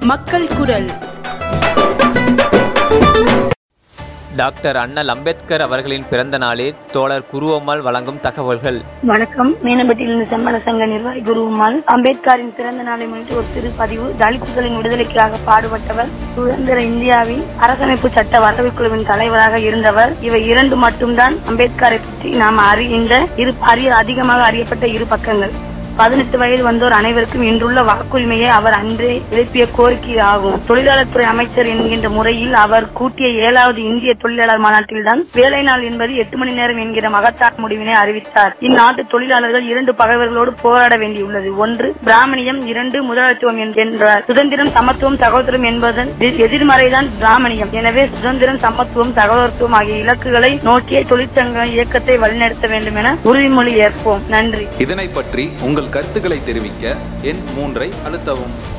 மக்கள் குரல் டாக்டர் அண்ணல் அம்பேத்கர் அவர்களின் பிறந்த நாளில் தோழர் குருவம்மாள் வழங்கும் தகவல்கள் வணக்கம் மீனம்பட்டியிலிருந்து செம்மல சங்க நிர்வாகி குருவுமால் அம்பேத்கரின் பிறந்த நாளை முன்னிட்டு ஒரு சிறு பதிவு தலித்துகளின் விடுதலைக்காக பாடுபட்டவர் சுதந்திர இந்தியாவின் அரசமைப்பு சட்ட வரவு குழுவின் தலைவராக இருந்தவர் இவை இரண்டு மட்டும்தான் அம்பேத்கரை பற்றி நாம் அறிந்த இரு அறிய அதிகமாக அறியப்பட்ட இரு பக்கங்கள் பதினெட்டு வயது வந்தோர் அனைவருக்கும் இன்றுள்ள வாக்குரிமையை அவர் அன்றே எழுப்பிய கோரிக்கை ஆகும் தொழிலாளர் துறை அமைச்சர் என்கின்ற முறையில் அவர் கூட்டிய ஏழாவது இந்திய தொழிலாளர் மாநாட்டில்தான் வேலை நாள் என்பது எட்டு மணி நேரம் என்கிற மகத்தான முடிவினை அறிவித்தார் இந்நாட்டு தொழிலாளர்கள் இரண்டு பகைவர்களோடு போராட வேண்டியுள்ளது ஒன்று பிராமணியம் இரண்டு முதலாளித்துவம் என்றார் சுதந்திரம் சமத்துவம் சகோதரம் என்பதன் எ- எதிர்மறைதான் பிராமணியம் எனவே சுதந்திரம் சமத்துவம் சகோதரத்துவம் ஆகிய இலக்குகளை நோக்கிய தொழிற்சங்க இயக்கத்தை வழிநடத்த வேண்டும் என உறுதிமொழி ஏற்போம் நன்றி இதனை பற்றி உங்கள் கருத்துக்களை தெரிவிக்க எண் மூன்றை அழுத்தவும்